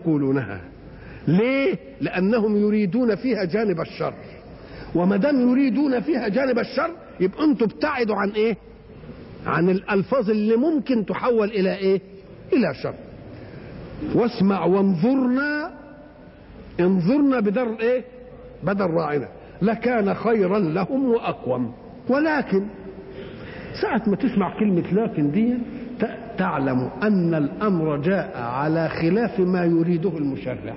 يقولونها ليه لانهم يريدون فيها جانب الشر وما دام يريدون فيها جانب الشر يبقى انتوا ابتعدوا عن ايه عن الالفاظ اللي ممكن تحول الى ايه الى شر واسمع وانظرنا انظرنا بدر ايه بدل راعنا لكان خيرا لهم واقوم ولكن ساعة ما تسمع كلمة لكن دي تعلم أن الأمر جاء على خلاف ما يريده المشرع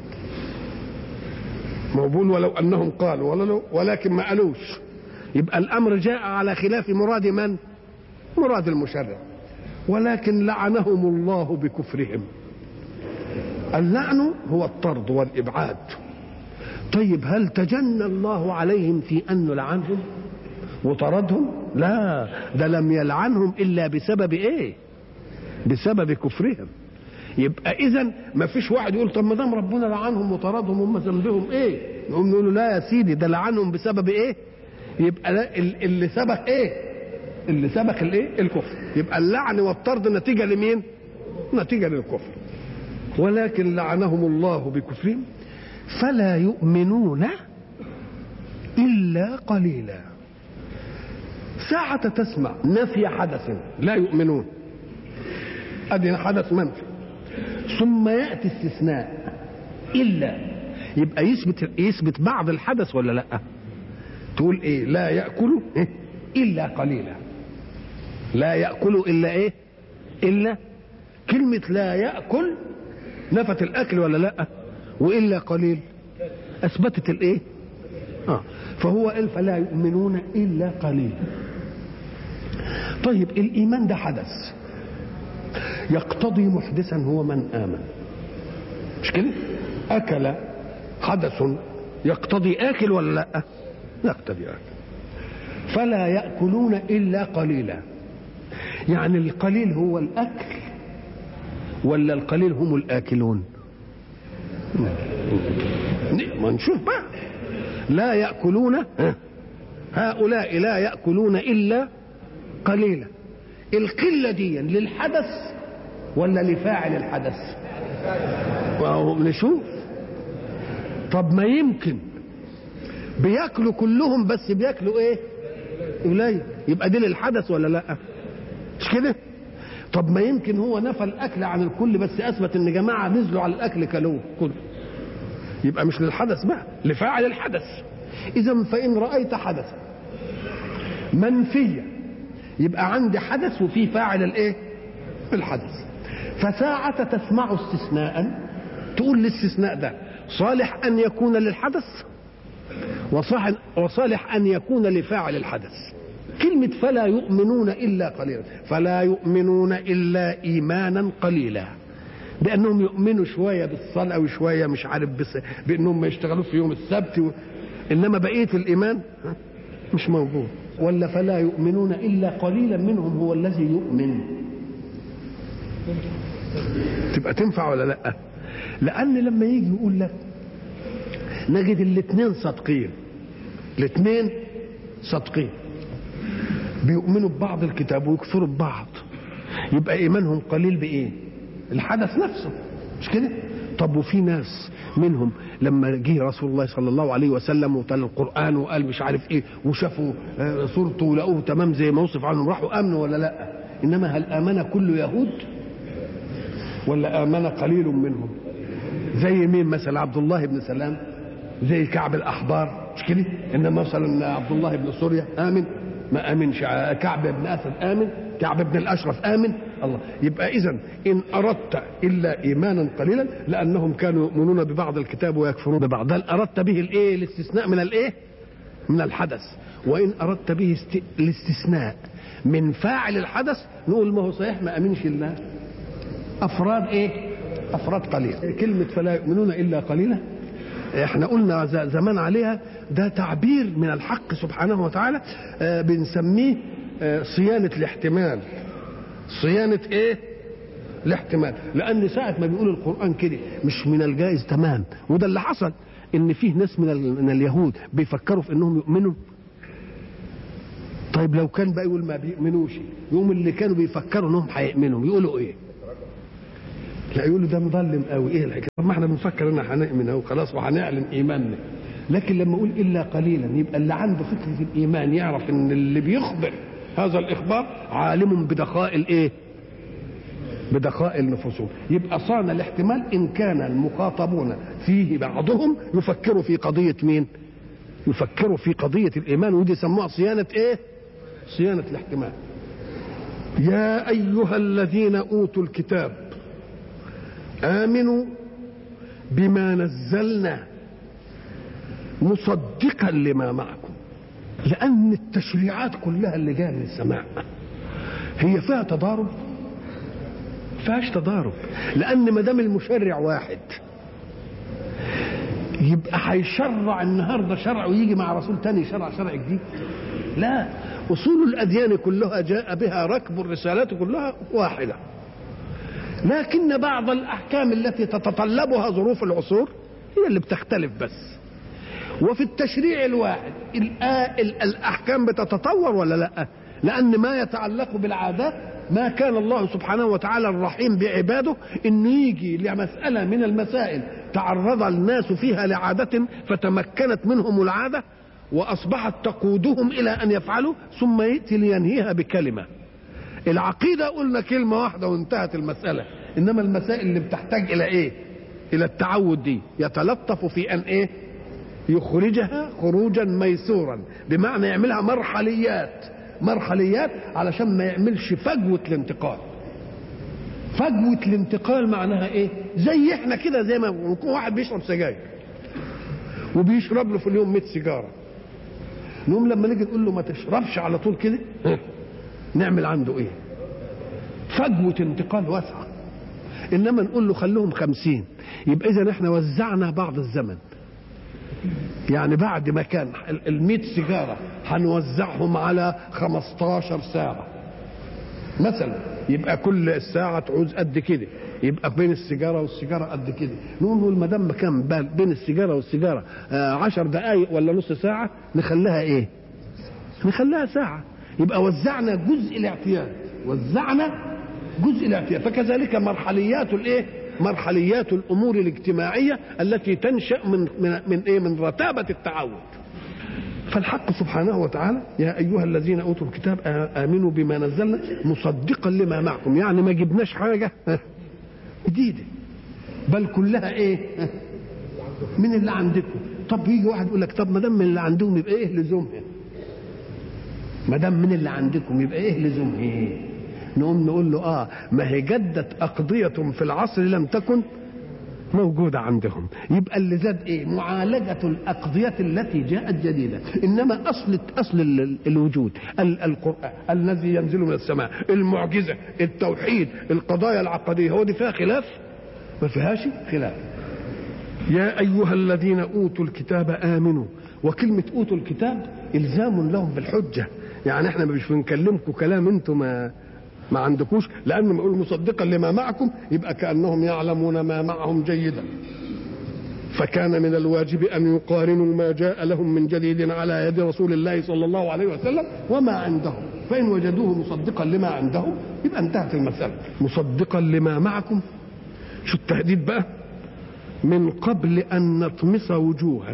ما بقول ولو أنهم قالوا ولو ولكن ما قالوش يبقى الأمر جاء على خلاف مراد من مراد المشرع ولكن لعنهم الله بكفرهم اللعن هو الطرد والإبعاد طيب هل تجنى الله عليهم في أن لعنهم وطردهم لا ده لم يلعنهم الا بسبب ايه بسبب كفرهم يبقى اذا ما فيش واحد يقول طب ما دام ربنا لعنهم وطردهم هم ذنبهم ايه نقوم نقول له لا يا سيدي ده لعنهم بسبب ايه يبقى اللي سبق ايه اللي سبق الايه الكفر يبقى اللعن والطرد نتيجه لمين نتيجه للكفر ولكن لعنهم الله بكفرهم فلا يؤمنون الا قليلا ساعة تسمع نفي حدث لا يؤمنون ادي حدث منفي ثم ياتي استثناء الا يبقى يثبت يثبت بعض الحدث ولا لا تقول ايه لا ياكل إيه؟ الا قليلا لا ياكل الا ايه الا كلمه لا ياكل نفت الاكل ولا لا والا قليل اثبتت الايه اه فهو قال فلا يؤمنون الا قليلا طيب الايمان ده حدث يقتضي محدثا هو من امن مش كده اكل حدث يقتضي اكل ولا لا يقتضي اكل فلا ياكلون الا قليلا يعني القليل هو الاكل ولا القليل هم الاكلون ما نشوف بقى لا ياكلون هؤلاء لا ياكلون الا قليلا القله دي للحدث ولا لفاعل الحدث نشوف طب ما يمكن بياكلوا كلهم بس بياكلوا ايه قليل يبقى دي للحدث ولا لا مش كده طب ما يمكن هو نفى الاكل عن الكل بس اثبت ان جماعه نزلوا على الاكل كلوه كله يبقى مش للحدث بقى لفاعل الحدث اذا فان رايت حدثا منفيا يبقى عندي حدث وفي فاعل الايه الحدث فساعة تسمع استثناء تقول الاستثناء ده صالح ان يكون للحدث وصالح, وصالح ان يكون لفاعل الحدث كلمة فلا يؤمنون إلا قليلا فلا يؤمنون إلا إيمانا قليلا بأنهم يؤمنوا شوية بالصلاة وشوية مش عارف بس بأنهم ما يشتغلوش في يوم السبت و... إنما بقية الإيمان مش موجود ولا فلا يؤمنون إلا قليلا منهم هو الذي يؤمن تبقى تنفع ولا لا لأن لما يجي يقول لك نجد الاثنين صادقين الاثنين صادقين بيؤمنوا ببعض الكتاب ويكفروا ببعض يبقى ايمانهم قليل بايه الحدث نفسه مش كده طب وفي ناس منهم لما جه رسول الله صلى الله عليه وسلم وتلا القران وقال مش عارف ايه وشافوا صورته ولقوه تمام زي ما وصف عنهم راحوا امنوا ولا لا انما هل امن كل يهود ولا امن قليل منهم زي مين مثلا عبد الله بن سلام زي كعب الاحبار مش كده انما مثلا عبد الله بن سوريا امن ما امنش كعب بن اسد امن كعب بن الاشرف امن الله يبقى اذا ان اردت الا ايمانا قليلا لانهم كانوا يؤمنون ببعض الكتاب ويكفرون ببعض هل اردت به الايه الاستثناء من الايه من الحدث وان اردت به است... الاستثناء من فاعل الحدث نقول ما هو صحيح ما امنش الله افراد ايه افراد قليل كلمه فلا يؤمنون الا قليلا احنا قلنا زمان عليها ده تعبير من الحق سبحانه وتعالى آه بنسميه آه صيانة الاحتمال صيانة ايه الاحتمال لان ساعة ما بيقول القرآن كده مش من الجائز تمام وده اللي حصل ان فيه ناس من, من اليهود بيفكروا في انهم يؤمنوا طيب لو كان بقى يقول ما بيؤمنوش يوم اللي كانوا بيفكروا انهم هيؤمنوا يقولوا ايه لا يقول له ده مظلم قوي ايه الحكايه طب ما احنا بنفكر ان هنؤمن اهو خلاص وهنعلن ايماننا لكن لما اقول الا قليلا يبقى اللي عنده فكره الايمان يعرف ان اللي بيخبر هذا الاخبار عالم بدقاء الايه بدقاء نفوسهم يبقى صان الاحتمال ان كان المخاطبون فيه بعضهم يفكروا في قضيه مين يفكروا في قضيه الايمان ودي سموها صيانه ايه صيانه الاحتمال يا ايها الذين اوتوا الكتاب امنوا بما نزلنا مصدقا لما معكم لان التشريعات كلها اللي جايه من السماء هي فيها تضارب فيهاش تضارب لان ما دام المشرع واحد يبقى هيشرع النهارده شرع ويجي مع رسول تاني شرع شرع جديد لا اصول الاديان كلها جاء بها ركب الرسالات كلها واحده لكن بعض الاحكام التي تتطلبها ظروف العصور هي اللي بتختلف بس وفي التشريع الواحد الاحكام بتتطور ولا لا لان ما يتعلق بالعادات ما كان الله سبحانه وتعالى الرحيم بعباده انه يجي لمساله من المسائل تعرض الناس فيها لعاده فتمكنت منهم العاده واصبحت تقودهم الى ان يفعلوا ثم ياتي لينهيها بكلمه العقيده قلنا كلمه واحده وانتهت المساله انما المسائل اللي بتحتاج الى ايه الى التعود دي يتلطف في ان ايه يخرجها خروجا ميسورا بمعنى يعملها مرحليات مرحليات علشان ما يعملش فجوة الانتقال فجوة الانتقال معناها ايه زي احنا كده زي ما يكون واحد بيشرب سجاير وبيشرب له في اليوم 100 سيجارة نقوم لما نيجي نقول له ما تشربش على طول كده نعمل عنده ايه فجوة انتقال واسعة انما نقول له خلوهم خمسين يبقى اذا احنا وزعنا بعض الزمن يعني بعد ما كان ال سيجارة هنوزعهم على 15 ساعة مثلا يبقى كل ساعة تعوز قد كده يبقى بين السيجارة والسيجارة قد كده نقول ما دام كان بين السيجارة والسيجارة آه عشر دقايق ولا نص ساعة نخليها ايه نخليها ساعة يبقى وزعنا جزء الاعتياد وزعنا جزء الاعتياد فكذلك مرحليات الايه مرحليات الامور الاجتماعيه التي تنشا من من من ايه من رتابه التعود فالحق سبحانه وتعالى يا ايها الذين اوتوا الكتاب امنوا بما نزلنا مصدقا لما معكم يعني ما جبناش حاجه جديده بل كلها ايه من اللي عندكم طب يجي واحد يقول لك طب ما دام من اللي عندهم يبقى ايه لزومها ما دام من اللي عندكم يبقى ايه لزومها إيه؟ نقوم نقول له اه ما هي جدت اقضيه في العصر لم تكن موجودة عندهم يبقى اللي زاد ايه معالجة الأقضية التي جاءت جديدة إنما أصل أصل الوجود القرآن الذي ينزل من السماء المعجزة التوحيد القضايا العقدية هو دي فيها خلاف ما فيهاش خلاف يا أيها الذين أوتوا الكتاب آمنوا وكلمة أوتوا الكتاب إلزام لهم بالحجة يعني احنا مش بنكلمكم كلام انتم ما ما عندكوش لأنهم يقول مصدقا لما معكم يبقى كأنهم يعلمون ما معهم جيدا فكان من الواجب أن يقارنوا ما جاء لهم من جديد على يد رسول الله صلى الله عليه وسلم وما عندهم فإن وجدوه مصدقا لما عندهم يبقى انتهت المسألة مصدقا لما معكم شو التهديد بقى من قبل أن نطمس وجوها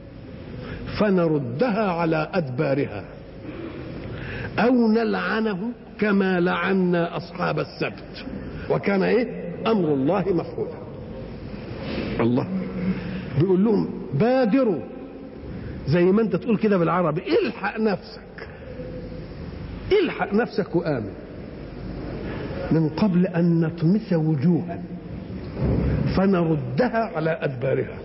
فنردها على أدبارها أو نلعنه كما لعنا أصحاب السبت وكان إيه أمر الله مفعولا الله بيقول لهم بادروا زي ما انت تقول كده بالعربي الحق نفسك الحق نفسك وآمن من قبل أن نطمس وجوها فنردها على أدبارها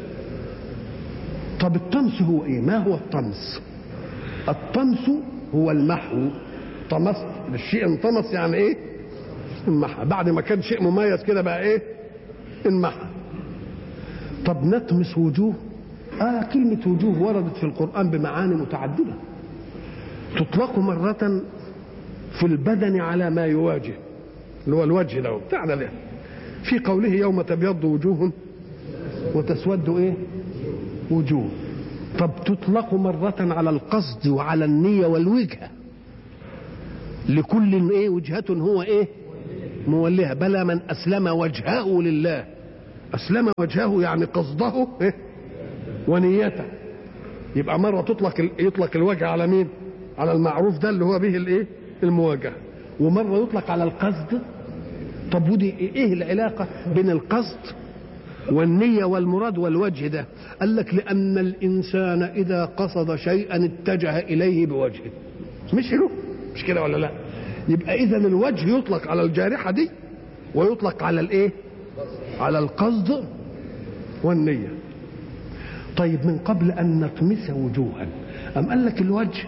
طب الطمس هو ايه ما هو الطمس الطمس هو المحو طمس الشيء انطمس يعني ايه انمحى بعد ما كان شيء مميز كده بقى ايه انمحى طب نطمس وجوه اه كلمة وجوه وردت في القرآن بمعاني متعددة تطلق مرة في البدن على ما يواجه اللي هو الوجه ده بتاعنا ده في قوله يوم تبيض وجوه وتسود ايه وجوه طب تطلق مرة على القصد وعلى النية والوجهة لكل ايه وجهة هو ايه موليها بلى من اسلم وجهه لله اسلم وجهه يعني قصده إيه؟ ونيته يبقى مره تطلق يطلق الوجه على مين على المعروف ده اللي هو به الايه المواجهه ومره يطلق على القصد طب ودي ايه العلاقه بين القصد والنيه والمراد والوجه ده قال لك لان الانسان اذا قصد شيئا اتجه اليه بوجهه مش له مش كده ولا لا يبقى اذا الوجه يطلق على الجارحه دي ويطلق على الايه على القصد والنيه طيب من قبل ان نطمس وجوها ام قال لك الوجه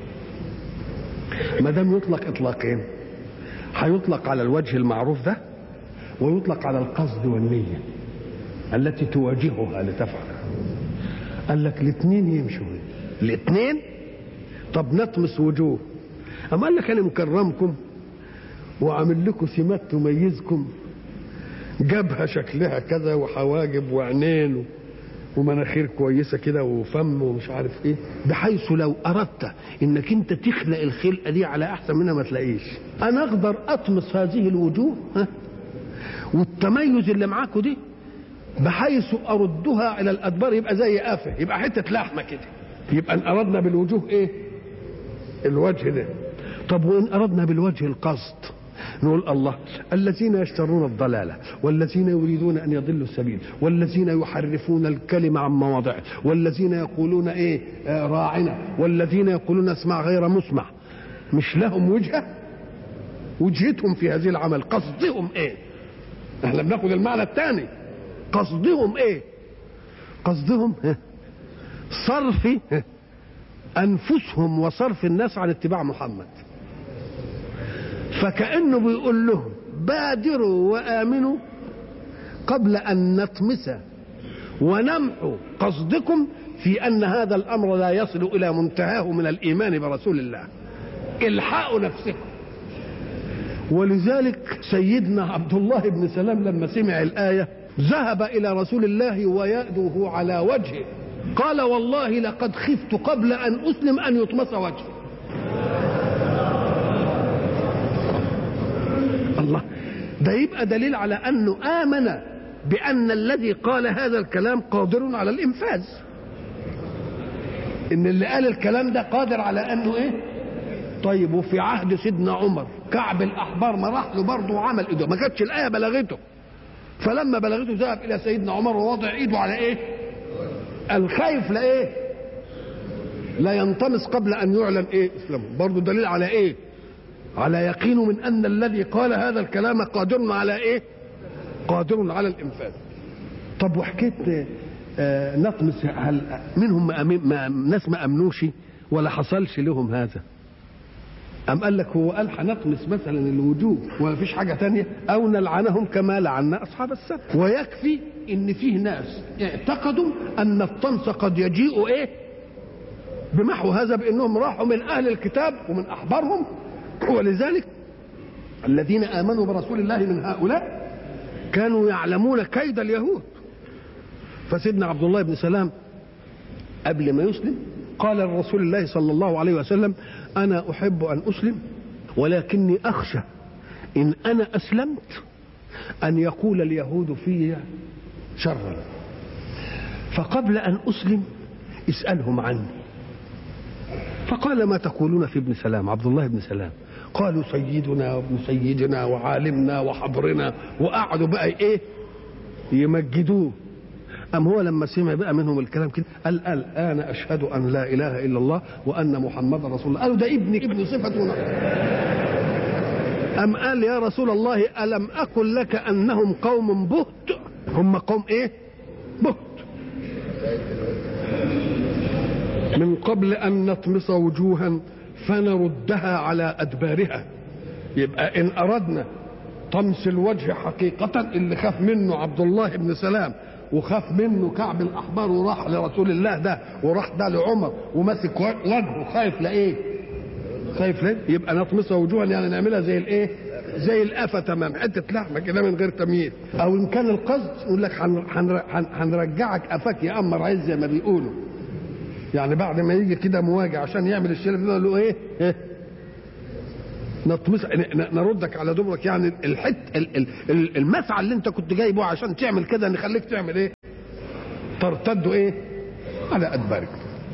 ما دام يطلق اطلاقين هيطلق على الوجه المعروف ده ويطلق على القصد والنيه التي تواجهها لتفعل قال لك الاثنين يمشوا الاثنين طب نطمس وجوه أما قال لك أنا مكرمكم وعامل لكم سمات تميزكم جبهة شكلها كذا وحواجب وعينين ومناخير كويسة كده وفم ومش عارف ايه بحيث لو أردت انك انت تخلق الخلقة دي على أحسن منها ما تلاقيش أنا أقدر أطمس هذه الوجوه ها والتميز اللي معاكم دي بحيث أردها إلى الأدبار يبقى زي قافة يبقى حتة لحمة كده يبقى إن أردنا بالوجوه إيه الوجه ده طب وإن أردنا بالوجه القصد نقول الله الذين يشترون الضلالة والذين يريدون أن يضلوا السبيل والذين يحرفون الكلمة عن مواضعه والذين يقولون إيه آه راعنا والذين يقولون اسمع غير مسمع مش لهم وجهة وجهتهم في هذه العمل قصدهم إيه احنا بناخد المعنى الثاني قصدهم ايه قصدهم صرف انفسهم وصرف الناس عن اتباع محمد فكانه بيقول لهم بادروا وامنوا قبل ان نطمس ونمحو قصدكم في ان هذا الامر لا يصل الى منتهاه من الايمان برسول الله الحقوا نفسكم ولذلك سيدنا عبد الله بن سلام لما سمع الايه ذهب الى رسول الله ويأده على وجهه قال والله لقد خفت قبل ان اسلم ان يطمس وجهي الله ده يبقى دليل على انه امن بان الذي قال هذا الكلام قادر على الانفاذ ان اللي قال الكلام ده قادر على انه ايه طيب وفي عهد سيدنا عمر كعب الاحبار ما راح له برضه وعمل ايده ما كانتش الايه بلغته فلما بلغته ذهب الى سيدنا عمر ووضع ايده على ايه الخايف لايه لا ينطمس قبل ان يعلن ايه اسلامه برضه دليل على ايه على يقين من ان الذي قال هذا الكلام قادر على ايه قادر على الانفاذ طب وحكيت آه نطمس هل منهم ما ما ناس ما امنوش ولا حصلش لهم هذا أم قال لك هو قال هنطمس مثلا الوجوه وما فيش حاجة تانية أو نلعنهم كما لعنا أصحاب السبت ويكفي إن فيه ناس اعتقدوا أن الطمس قد يجيء إيه بمحو هذا بأنهم راحوا من أهل الكتاب ومن أحبارهم ولذلك الذين آمنوا برسول الله من هؤلاء كانوا يعلمون كيد اليهود فسيدنا عبد الله بن سلام قبل ما يسلم قال لرسول الله صلى الله عليه وسلم انا احب ان اسلم ولكني اخشى ان انا اسلمت ان يقول اليهود في شرا فقبل ان اسلم اسالهم عني فقال ما تقولون في ابن سلام عبد الله بن سلام قالوا سيدنا وابن سيدنا وعالمنا وحبرنا وقعدوا بقى ايه يمجدوه أم هو لما سمع بقى منهم الكلام كده قال الآن أشهد أن لا إله إلا الله وأن محمد رسول الله قالوا ده ابنك ابن صفة أم قال يا رسول الله ألم أقل لك أنهم قوم بهت هم قوم إيه بهت من قبل أن نطمس وجوها فنردها على أدبارها يبقى إن أردنا طمس الوجه حقيقة اللي خاف منه عبد الله بن سلام وخاف منه كعب الاحبار وراح لرسول الله ده وراح ده لعمر وماسك وجهه خايف لايه؟ خايف ليه؟ يبقى نطمسها وجوها يعني نعملها زي الايه؟ زي القفا تمام حته لحمه كده من غير تمييز او ان كان القصد يقول لك هنرجعك قفاك يا امر عز زي ما بيقولوا يعني بعد ما يجي كده مواجع عشان يعمل الشيء يقول له ايه؟ إيه؟ نطمس ن- نردك على دبرك يعني الحت ال- ال- ال- المسعى اللي انت كنت جايبه عشان تعمل كده نخليك تعمل ايه ترتد ايه على ادبارك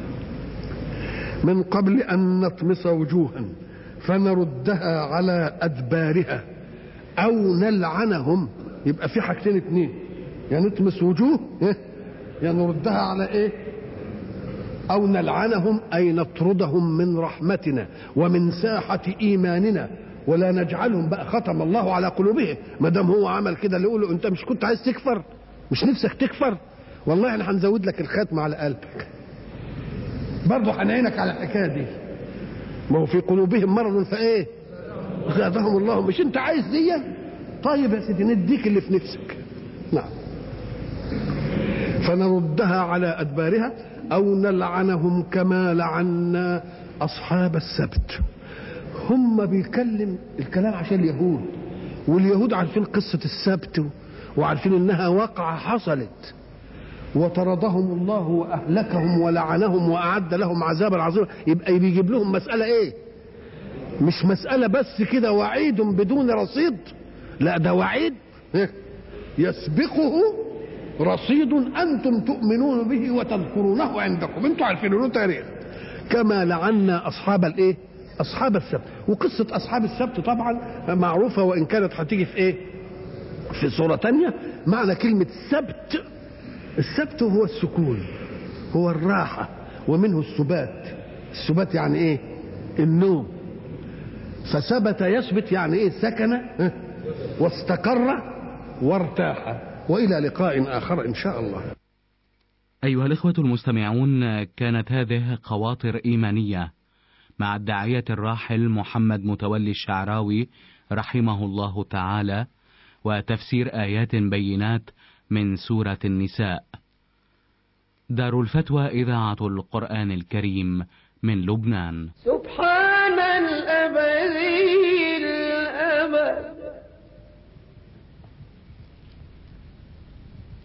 من قبل ان نطمس وجوها فنردها على ادبارها او نلعنهم يبقى في حاجتين اتنين يا نطمس وجوه إيه؟ يا نردها على ايه او نلعنهم اي نطردهم من رحمتنا ومن ساحه ايماننا ولا نجعلهم بقى ختم الله على قلوبهم ما دام هو عمل كده اللي يقول له انت مش كنت عايز تكفر مش نفسك تكفر والله احنا هنزود لك الختم على قلبك برضه هنعينك على الحكايه دي ما هو في قلوبهم مرض فايه زادهم الله مش انت عايز دي طيب يا سيدي نديك اللي في نفسك نعم فنردها على ادبارها او نلعنهم كما لعنا اصحاب السبت هم بيكلم الكلام عشان اليهود واليهود عارفين قصه السبت وعارفين انها واقعه حصلت وطردهم الله واهلكهم ولعنهم واعد لهم عذابا عظيما يبقى بيجيب لهم مساله ايه مش مساله بس كده وعيد بدون رصيد لا ده وعيد يسبقه رصيد انتم تؤمنون به وتذكرونه عندكم انتم عارفين له تاريخ كما لعنا اصحاب الايه اصحاب السبت وقصه اصحاب السبت طبعا معروفه وان كانت هتيجي في ايه في صوره تانية معنى كلمه سبت السبت هو السكون هو الراحه ومنه السبات السبات يعني ايه النوم فثبت يثبت يعني ايه سكن ها؟ واستقر وارتاح والى لقاء اخر ان شاء الله أيها الإخوة المستمعون كانت هذه خواطر إيمانية مع الداعية الراحل محمد متولي الشعراوي رحمه الله تعالى وتفسير آيات بينات من سورة النساء. دار الفتوى إذاعة القرآن الكريم من لبنان. سبحان